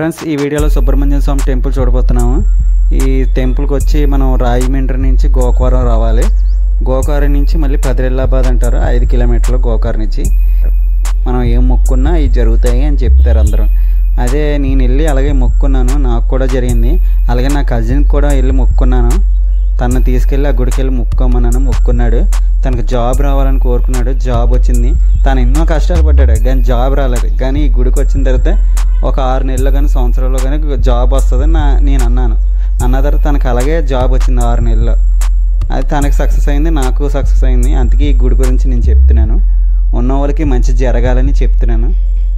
friends ఈ వీడియోలో సుబ్రహ్మణ్య స్వామి temple చూడబోతున్నాము ఈ టెంపుల్కి వచ్చి మనం రాజమండ్రి నుంచి గోకవరం రావాలి గోకారం నుంచి మళ్ళీ పదిరెల్లాబాద్ అంటారు ఐదు కిలోమీటర్లు గోకారం నుంచి మనం ఏం మొక్కున్నా ఇవి జరుగుతాయి అని చెప్తారు అందరూ అదే నేను వెళ్ళి అలాగే మొక్కున్నాను నాకు కూడా జరిగింది అలాగే నా కజిన్కి కూడా వెళ్ళి మొక్కున్నాను తను తీసుకెళ్ళి ఆ గుడికి వెళ్ళి మొక్కోమన్నాను మొక్కున్నాడు తనకు జాబ్ రావాలని కోరుకున్నాడు జాబ్ వచ్చింది తను ఎన్నో కష్టాలు పడ్డాడు కానీ జాబ్ రాలేదు కానీ ఈ గుడికి వచ్చిన తర్వాత ఒక ఆరు నెలలు కానీ సంవత్సరాల్లో కానీ జాబ్ వస్తుందని నా నేను అన్నాను అన్న తర్వాత తనకు అలాగే జాబ్ వచ్చింది ఆరు నెలల్లో అది తనకు సక్సెస్ అయింది నాకు సక్సెస్ అయింది అందుకే ఈ గుడి గురించి నేను చెప్తున్నాను ఉన్న వాళ్ళకి మంచి జరగాలని చెప్తున్నాను